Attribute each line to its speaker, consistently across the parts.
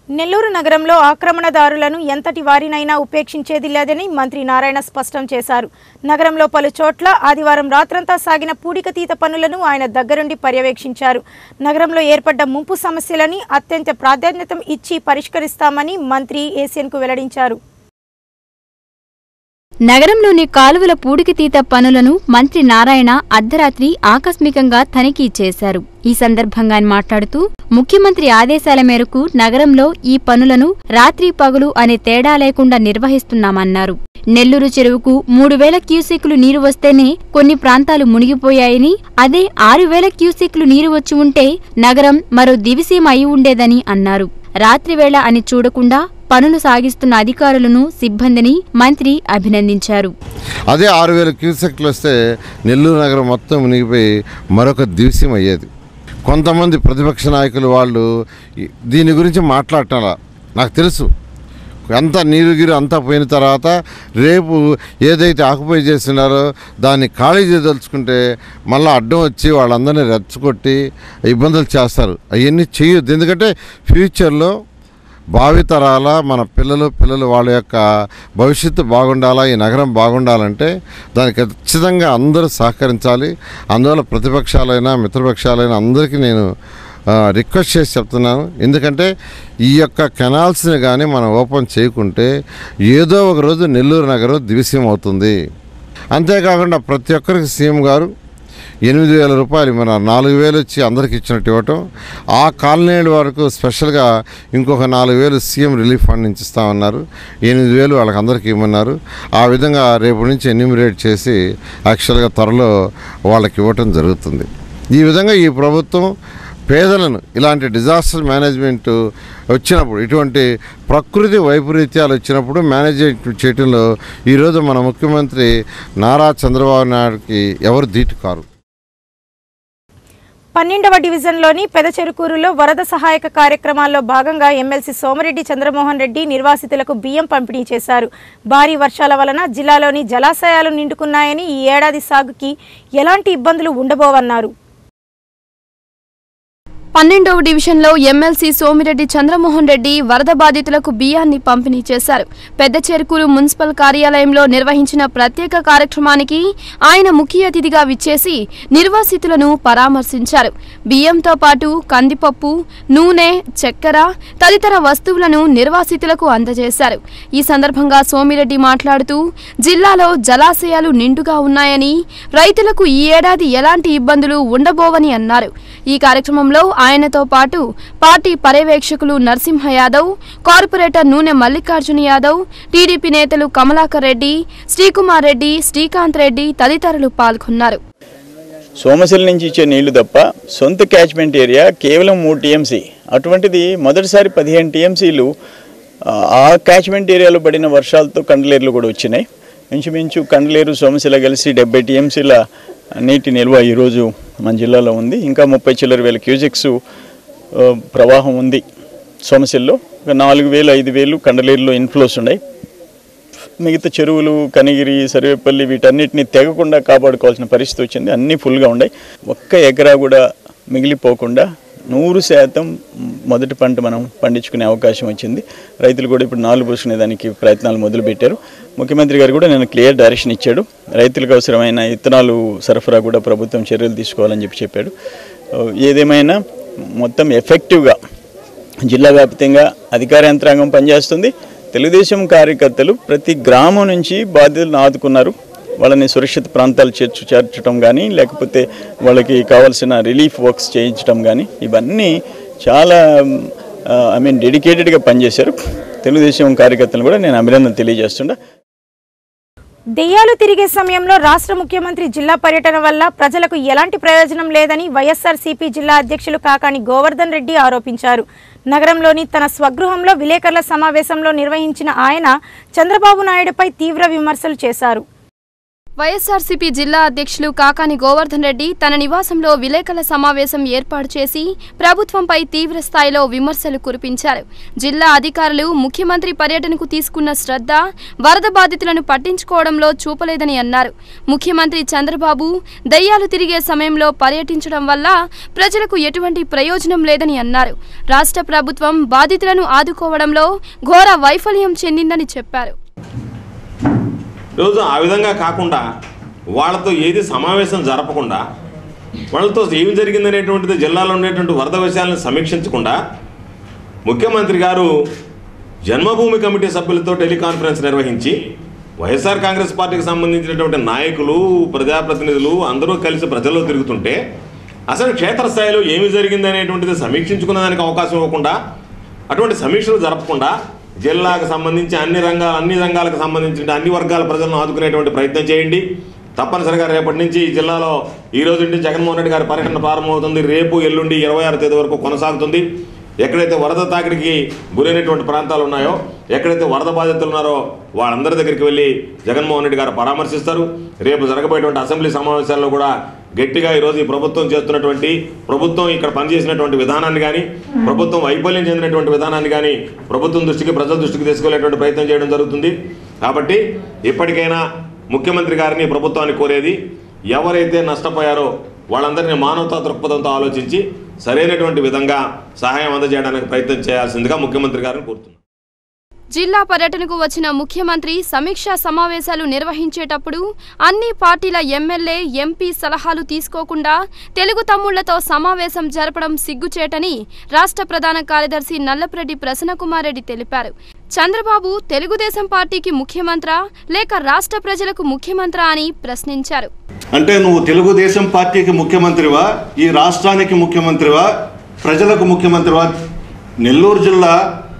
Speaker 1: నెల్లూరు నగరంలో ఆక్రమణదారులను ఎంతటి వారినైనా ఉపేక్షించేది లేదని మంత్రి నారాయణ స్పష్టం చేశారు నగరంలో పలు చోట్ల ఆదివారం రాత్రంతా సాగిన పూడికతీత పనులను ఆయన దగ్గరుండి పర్యవేక్షించారు నగరంలో ఏర్పడ్డ ముంపు సమస్యలని అత్యంత ప్రాధాన్యత ఇచ్చి పరిష్కరిస్తామని మంత్రి ఏసియన్కు వెల్లడించారు
Speaker 2: నగరంలోని కాలువల పూడికితీత పనులను మంత్రి నారాయణ అర్ధరాత్రి ఆకస్మికంగా తనిఖీ చేశారు ఈ సందర్భంగా ఆయన మాట్లాడుతూ ముఖ్యమంత్రి ఆదేశాల మేరకు నగరంలో ఈ పనులను రాత్రి పగలు అనే తేడా లేకుండా నిర్వహిస్తున్నామన్నారు నెల్లూరు చెరువుకు మూడు వేల క్యూసెక్లు నీరు వస్తేనే కొన్ని ప్రాంతాలు మునిగిపోయాయని అదే ఆరు వేల క్యూసెక్లు నీరు వచ్చి ఉంటే నగరం మరో దివిసీమ అయి ఉండేదని అన్నారు రాత్రివేళ అని చూడకుండా పనులు సాగిస్తున్న అధికారులను సిబ్బందిని మంత్రి అభినందించారు
Speaker 3: అదే ఆరు వేల క్యూసెక్లు వస్తే నెల్లూరు నగరం మొత్తం మునిగిపోయి మరొక దివసం అయ్యేది కొంతమంది ప్రతిపక్ష నాయకులు వాళ్ళు ఈ- దీని గురించి మాట్లాడటం నాకు తెలుసు అంతా నీరు గీరు అంతా పోయిన తర్వాత రేపు ఏదైతే ఆకుపై చేస్తున్నారో దాన్ని ఖాళీ చేయదలుచుకుంటే మళ్ళీ అడ్డం వచ్చి వాళ్ళందరినీ రెచ్చగొట్టి ఇబ్బందులు చేస్తారు అవన్నీ చేయొద్దు ఎందుకంటే ఫ్యూచర్లో భావితరాల మన పిల్లలు పిల్లలు వాళ్ళ యొక్క భవిష్యత్తు బాగుండాలా ఈ నగరం బాగుండాలంటే దానికి ఖచ్చితంగా అందరూ సహకరించాలి అందువల్ల ప్రతిపక్షాలైనా మిత్రపక్షాలైనా అందరికీ నేను ఆ, రిక్వెస్ట్ చేసి చెప్తున్నాను ఎందుకంటే ఈ యొక్క కెనాల్స్ని కానీ మనం ఓపెన్ చేయకుంటే ఏదో ఒక రోజు నెల్లూరు నగరం దివిసీయం అవుతుంది అంతేకాకుండా ప్రతి ఒక్కరికి సీఎం గారు ఎనిమిది వేల రూపాయలు మన నాలుగు వేలు వచ్చి అందరికి ఇచ్చినట్టు ఇవ్వటం ఆ కాలనీ వరకు స్పెషల్గా ఇంకొక నాలుగు వేలు సీఎం రిలీఫ్ ఫండ్ నుంచి ఇస్తామన్నారు ఎనిమిది వేలు వాళ్ళకి అందరికీ ఇవ్వమన్నారు ఆ విధంగా రేపు నుంచి ఎన్యూమిరేట్ చేసి యాక్చువల్గా త్వరలో వాళ్ళకి ఇవ్వటం జరుగుతుంది ఈ విధంగా ఈ ప్రభుత్వం పేదలను ఇలాంటి డిజాస్టర్ మేనేజ్మెంట్ వచ్చినప్పుడు ఇటువంటి ప్రకృతి వైపరీత్యాలు వచ్చినప్పుడు మేనేజ్ చేయటంలో ఈరోజు మన ముఖ్యమంత్రి నారా చంద్రబాబు నాయుడుకి ఎవరు ధీటు కారు
Speaker 1: పన్నెండవ డివిజన్లోని పెదచెరుకూరులో వరద సహాయక కార్యక్రమాల్లో భాగంగా ఎమ్మెల్సీ సోమిరెడ్డి చంద్రమోహన్ రెడ్డి నిర్వాసితులకు బియ్యం పంపిణీ చేశారు భారీ వర్షాల వలన జిల్లాలోని జలాశయాలు నిండుకున్నాయని ఈ ఏడాది సాగుకి ఎలాంటి ఇబ్బందులు ఉండబోవన్నారు
Speaker 4: పన్నెండవ డివిజన్లో ఎమ్మెల్సీ సోమిరెడ్డి చంద్రమోహన్ రెడ్డి వరద బాధితులకు బియ్యాన్ని పంపిణీ చేశారు పెద్ద చెరుకూరు మున్సిపల్ కార్యాలయంలో నిర్వహించిన ప్రత్యేక కార్యక్రమానికి ఆయన ముఖ్య అతిథిగా విచ్చేసి నిర్వాసితులను పరామర్శించారు బియ్యంతో పాటు కందిపప్పు నూనె చక్కెర తదితర వస్తువులను నిర్వాసితులకు అందజేశారు ఈ సందర్భంగా సోమిరెడ్డి మాట్లాడుతూ జిల్లాలో జలాశయాలు నిండుగా ఉన్నాయని రైతులకు ఈ ఏడాది ఎలాంటి ఇబ్బందులు ఉండబోవని అన్నారు ఈ కార్యక్రమంలో ఆయనతో పాటు పార్టీ పర్యవేక్షకులు నరసింహ యాదవ్ కార్పొరేటర్ నూనె మల్లికార్జున యాదవ్ టీడీపీ నేతలు కమలాకర్ రెడ్డి శ్రీకుమార్ రెడ్డి శ్రీకాంత్ రెడ్డి తదితరులు పాల్గొన్నారు
Speaker 5: సోమశిల నుంచి ఇచ్చే నీళ్లు తప్ప సొంత క్యాచ్మెంట్ ఏరియా కేవలం మూడు టీఎంసీ అటువంటిది మొదటిసారి పదిహేను టీఎంసీలు ఆ క్యాచ్మెంట్ ఏరియాలో పడిన వర్షాలతో కండలేరులు కూడా వచ్చినాయి ఇంచుమించు కండలేరు సోమశిల కలిసి డెబ్బై టీఎంసీల నీటి నిల్వ ఈరోజు మన జిల్లాలో ఉంది ఇంకా ముప్పై చిల్లర వేల క్యూజెక్స్ ప్రవాహం ఉంది సోమశిల్లో ఒక నాలుగు వేలు ఐదు వేలు కండలేరులో ఇన్ఫ్లోస్ ఉన్నాయి మిగతా చెరువులు కనిగిరి సర్వేపల్లి వీటన్నిటిని తెగకుండా కాపాడుకోవాల్సిన పరిస్థితి వచ్చింది అన్నీ ఫుల్గా ఉన్నాయి ఒక్క ఎకరా కూడా మిగిలిపోకుండా నూరు శాతం మొదటి పంట మనం పండించుకునే అవకాశం వచ్చింది రైతులు కూడా ఇప్పుడు నాలుగు పోసుకునే దానికి ప్రయత్నాలు మొదలుపెట్టారు ముఖ్యమంత్రి గారు కూడా నేను క్లియర్ డైరెక్షన్ ఇచ్చాడు రైతులకు అవసరమైన ఇత్తనాలు సరఫరా కూడా ప్రభుత్వం చర్యలు తీసుకోవాలని చెప్పి చెప్పాడు ఏదేమైనా మొత్తం ఎఫెక్టివ్గా జిల్లా వ్యాప్తంగా అధికార యంత్రాంగం పనిచేస్తుంది తెలుగుదేశం కార్యకర్తలు ప్రతి గ్రామం నుంచి బాధ్యతలను ఆదుకున్నారు వాళ్ళని సురక్షిత ప్రాంతాలు చేర్చు చేర్చడం కానీ లేకపోతే వాళ్ళకి కావాల్సిన రిలీఫ్ వర్క్స్ చేయించడం కానీ ఇవన్నీ చాలా ఐ మీన్ డెడికేటెడ్గా పనిచేశారు తెలుగుదేశం కార్యకర్తలు కూడా నేను అభినందన తెలియజేస్తుండా
Speaker 1: దెయ్యాలు తిరిగే సమయంలో రాష్ట్ర ముఖ్యమంత్రి జిల్లా పర్యటన వల్ల ప్రజలకు ఎలాంటి ప్రయోజనం లేదని వైఎస్ఆర్సీపీ జిల్లా అధ్యక్షులు కాకాని గోవర్ధన్ రెడ్డి ఆరోపించారు నగరంలోని తన స్వగృహంలో విలేకరుల సమావేశంలో నిర్వహించిన ఆయన చంద్రబాబు నాయుడుపై తీవ్ర విమర్శలు చేశారు
Speaker 4: వైఎస్ఆర్సీపీ జిల్లా అధ్యక్షులు కాకాని గోవర్ధన్ రెడ్డి తన నివాసంలో విలేకరుల సమావేశం ఏర్పాటు చేసి ప్రభుత్వంపై తీవ్ర స్థాయిలో విమర్శలు కురిపించారు జిల్లా అధికారులు ముఖ్యమంత్రి పర్యటనకు తీసుకున్న శ్రద్ధ వరద బాధితులను పట్టించుకోవడంలో చూపలేదని అన్నారు ముఖ్యమంత్రి చంద్రబాబు దయ్యాలు తిరిగే సమయంలో పర్యటించడం వల్ల ప్రజలకు ఎటువంటి ప్రయోజనం లేదని అన్నారు రాష్ట్ర ప్రభుత్వం బాధితులను ఆదుకోవడంలో ఘోర వైఫల్యం చెందిందని చెప్పారు
Speaker 6: రోజు ఆ విధంగా కాకుండా వాళ్ళతో ఏది సమావేశం జరపకుండా వాళ్ళతో ఏమి జరిగిందనేటువంటిది జిల్లాలో ఉండేటువంటి వరద విషయాలను సమీక్షించకుండా ముఖ్యమంత్రి గారు జన్మభూమి కమిటీ సభ్యులతో టెలికాన్ఫరెన్స్ నిర్వహించి వైఎస్ఆర్ కాంగ్రెస్ పార్టీకి సంబంధించినటువంటి నాయకులు ప్రజాప్రతినిధులు అందరూ కలిసి ప్రజల్లో తిరుగుతుంటే అసలు క్షేత్రస్థాయిలో ఏమి జరిగిందనేటువంటిది సమీక్షించుకునే దానికి అవకాశం ఇవ్వకుండా అటువంటి సమీక్షలు జరపకుండా జిల్లాకు సంబంధించి అన్ని రంగాల అన్ని రంగాలకు సంబంధించిన అన్ని వర్గాల ప్రజలను ఆదుకునేటువంటి ప్రయత్నం చేయండి తప్పనిసరిగా రేపటి నుంచి ఈ జిల్లాలో ఈ రోజు నుండి జగన్మోహన్ రెడ్డి గారి పర్యటన ప్రారంభమవుతుంది రేపు ఎల్లుండి ఇరవై ఆరు తేదీ వరకు కొనసాగుతుంది ఎక్కడైతే వరద తాకిడికి గురైనటువంటి ప్రాంతాలు ఉన్నాయో ఎక్కడైతే వరద బాధితులు ఉన్నారో వాళ్ళందరి దగ్గరికి వెళ్ళి జగన్మోహన్ రెడ్డి గారు పరామర్శిస్తారు రేపు జరగబోయేటువంటి అసెంబ్లీ సమావేశాల్లో కూడా గట్టిగా ఈరోజు ఈ ప్రభుత్వం చేస్తున్నటువంటి ప్రభుత్వం ఇక్కడ పనిచేసినటువంటి విధానాన్ని కానీ ప్రభుత్వం వైఫల్యం చెందినటువంటి విధానాన్ని కానీ ప్రభుత్వం దృష్టికి ప్రజల దృష్టికి తీసుకెళ్లేటువంటి ప్రయత్నం చేయడం జరుగుతుంది కాబట్టి ఇప్పటికైనా ముఖ్యమంత్రి గారిని ప్రభుత్వాన్ని కోరేది ఎవరైతే నష్టపోయారో వాళ్ళందరినీ మానవతా దృక్పథంతో ఆలోచించి సరైనటువంటి విధంగా సహాయం అందజేయడానికి ప్రయత్నం చేయాల్సిందిగా ముఖ్యమంత్రి గారిని కోరుతున్నాను
Speaker 4: జిల్లా పర్యటనకు వచ్చిన ముఖ్యమంత్రి సమీక్షా సమావేశాలు నిర్వహించేటప్పుడు అన్ని పార్టీల ఎమ్మెల్యే ఎంపీ సలహాలు తీసుకోకుండా తెలుగు తమ్ముళ్లతో సమావేశం జరపడం సిగ్గుచేటని రాష్ట్ర ప్రధాన కార్యదర్శి నల్లపురెడ్డి ప్రసన్నకుమారెడ్డి తెలిపారు చంద్రబాబు తెలుగుదేశం పార్టీకి ముఖ్యమంత్రా లేక రాష్ట్ర ప్రజలకు ముఖ్యమంత్రా అని ప్రశ్నించారు
Speaker 7: అంటే నువ్వు తెలుగుదేశం పార్టీకి ముఖ్యమంత్రివా ఈ రాష్ట్రానికి ముఖ్యమంత్రివా ప్రజలకు ముఖ్యమంత్రివా నెల్లూరు జిల్లా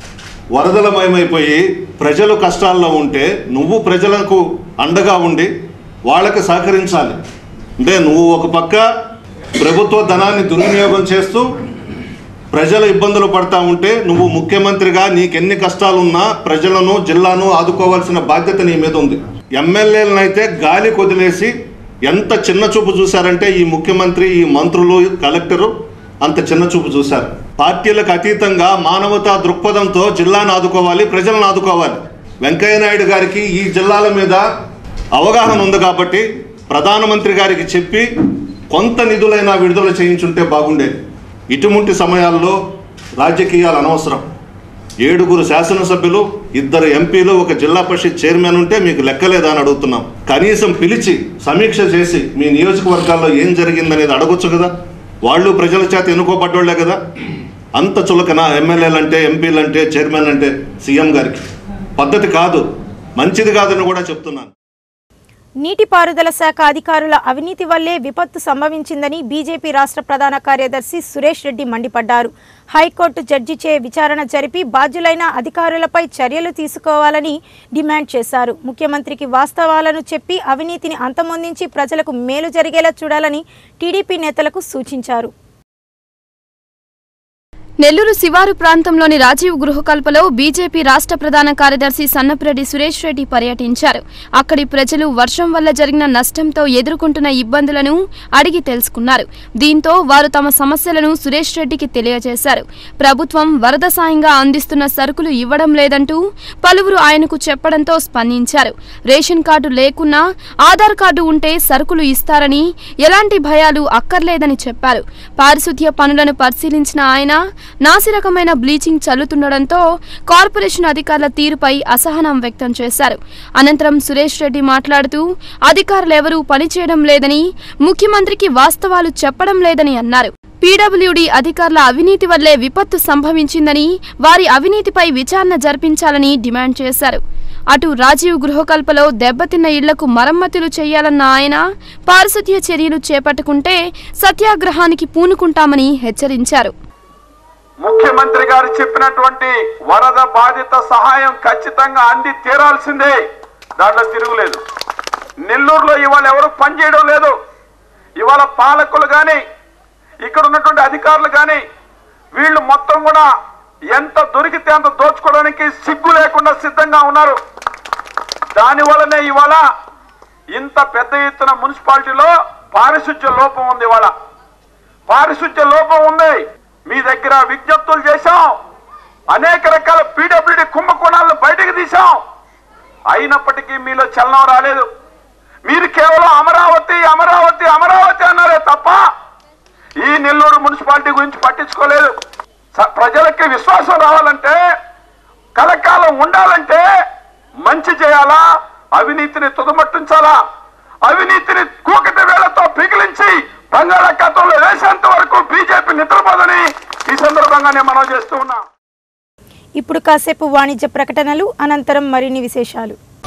Speaker 7: వరదలమయమైపోయి ప్రజలు కష్టాల్లో ఉంటే నువ్వు ప్రజలకు అండగా ఉండి వాళ్ళకి సహకరించాలి అంటే నువ్వు ఒక పక్క ప్రభుత్వ ధనాన్ని దుర్వినియోగం చేస్తూ ప్రజలు ఇబ్బందులు పడతా ఉంటే నువ్వు ముఖ్యమంత్రిగా నీకెన్ని కష్టాలున్నా ప్రజలను జిల్లాను ఆదుకోవాల్సిన బాధ్యత నీ మీద ఉంది ఎమ్మెల్యేలనైతే గాలి కొదిలేసి ఎంత చిన్న చూపు చూశారంటే ఈ ముఖ్యమంత్రి ఈ మంత్రులు కలెక్టరు అంత చిన్న చూపు చూశారు పార్టీలకు అతీతంగా మానవతా దృక్పథంతో జిల్లాను ఆదుకోవాలి ప్రజలను ఆదుకోవాలి వెంకయ్య నాయుడు గారికి ఈ జిల్లాల మీద అవగాహన ఉంది కాబట్టి ప్రధానమంత్రి గారికి చెప్పి కొంత నిధులైనా విడుదల చేయించుంటే బాగుండేది ఇటువంటి సమయాల్లో రాజకీయాలు అనవసరం ఏడుగురు శాసనసభ్యులు ఇద్దరు ఎంపీలు ఒక జిల్లా పరిషత్ చైర్మన్ ఉంటే మీకు లెక్కలేదా అని అడుగుతున్నాం కనీసం పిలిచి సమీక్ష చేసి మీ నియోజకవర్గాల్లో ఏం జరిగిందనేది అడగొచ్చు కదా వాళ్ళు ప్రజల చేత ఎన్నుకోబడ్డోళ్లే కదా అంత చులకన ఎమ్మెల్యేలంటే ఎంపీలంటే చైర్మన్ అంటే సీఎం గారికి పద్ధతి కాదు మంచిది కాదని కూడా చెప్తున్నాను
Speaker 1: నీటిపారుదల శాఖ అధికారుల అవినీతి వల్లే విపత్తు సంభవించిందని బీజేపీ రాష్ట్ర ప్రధాన కార్యదర్శి సురేష్ రెడ్డి మండిపడ్డారు హైకోర్టు జడ్జిచే విచారణ జరిపి బాధ్యులైన అధికారులపై చర్యలు తీసుకోవాలని డిమాండ్ చేశారు ముఖ్యమంత్రికి వాస్తవాలను చెప్పి అవినీతిని అంతమొందించి ప్రజలకు మేలు జరిగేలా చూడాలని టీడీపీ నేతలకు సూచించారు
Speaker 4: నెల్లూరు శివారు ప్రాంతంలోని రాజీవ్ గృహకల్పలో బీజేపీ రాష్ట్ర ప్రధాన కార్యదర్శి సన్నప్రెడ్డి సురేష్ రెడ్డి పర్యటించారు అక్కడి ప్రజలు వర్షం వల్ల జరిగిన నష్టంతో ఎదుర్కొంటున్న ఇబ్బందులను అడిగి తెలుసుకున్నారు దీంతో వారు తమ సమస్యలను సురేష్ రెడ్డికి తెలియజేశారు ప్రభుత్వం వరద సాయంగా అందిస్తున్న సరుకులు ఇవ్వడం లేదంటూ పలువురు ఆయనకు చెప్పడంతో స్పందించారు రేషన్ కార్డు లేకున్నా ఆధార్ కార్డు ఉంటే సరుకులు ఇస్తారని ఎలాంటి భయాలు అక్కర్లేదని చెప్పారు పారిశుద్ధ్య పనులను పరిశీలించిన ఆయన నాసిరకమైన బ్లీచింగ్ చల్లుతుండడంతో కార్పొరేషన్ అధికారుల తీరుపై అసహనం వ్యక్తం చేశారు అనంతరం సురేష్ రెడ్డి మాట్లాడుతూ అధికారులెవరూ పనిచేయడం లేదని ముఖ్యమంత్రికి వాస్తవాలు చెప్పడం లేదని అన్నారు పీడబ్ల్యూడీ అధికారుల అవినీతి వల్లే విపత్తు సంభవించిందని వారి అవినీతిపై విచారణ జరిపించాలని డిమాండ్ చేశారు అటు రాజీవ్ గృహకల్పలో దెబ్బతిన్న ఇళ్లకు మరమ్మతులు చేయాలన్న ఆయన పారిశుద్ధ్య చర్యలు చేపట్టుకుంటే సత్యాగ్రహానికి పూనుకుంటామని హెచ్చరించారు
Speaker 8: ముఖ్యమంత్రి గారు చెప్పినటువంటి వరద బాధిత సహాయం ఖచ్చితంగా అంది తీరాల్సిందే దాంట్లో తిరుగులేదు నెల్లూరులో ఇవాళ ఎవరు పనిచేయడం లేదు ఇవాళ పాలకులు కానీ ఇక్కడ ఉన్నటువంటి అధికారులు కానీ వీళ్ళు మొత్తం కూడా ఎంత దొరికితే అంత దోచుకోవడానికి సిగ్గు లేకుండా సిద్ధంగా ఉన్నారు దాని వల్లనే ఇవాళ ఇంత పెద్ద ఎత్తున మున్సిపాలిటీలో పారిశుధ్య లోపం ఉంది ఇవాళ పారిశుధ్య లోపం ఉంది మీ దగ్గర విజ్ఞప్తులు చేశాం అనేక రకాల పీడబ్ల్యూడి కుంభకోణాలను బయటకు తీశాం అయినప్పటికీ మీలో చలనం రాలేదు మీరు కేవలం అమరావతి అమరావతి అమరావతి అన్నారే తప్ప ఈ నెల్లూరు మున్సిపాలిటీ గురించి పట్టించుకోలేదు స- ప్రజలకి విశ్వాసం రావాలంటే కలకాలం ఉండాలంటే మంచి చేయాలా అవినీతిని తుదమట్టించాలా అవినీతిని కూకటి వేళ్లతో పిగిలించి బంగాళాఖాతంలో వేసేంత వరకు బీజేపీ నిద్రపోదని ఈ సందర్భంగా నేను మనం చేస్తూ ఉన్నా
Speaker 1: ఇప్పుడు కాసేపు వాణిజ్య ప్రకటనలు అనంతరం మరిన్ని విశేషాలు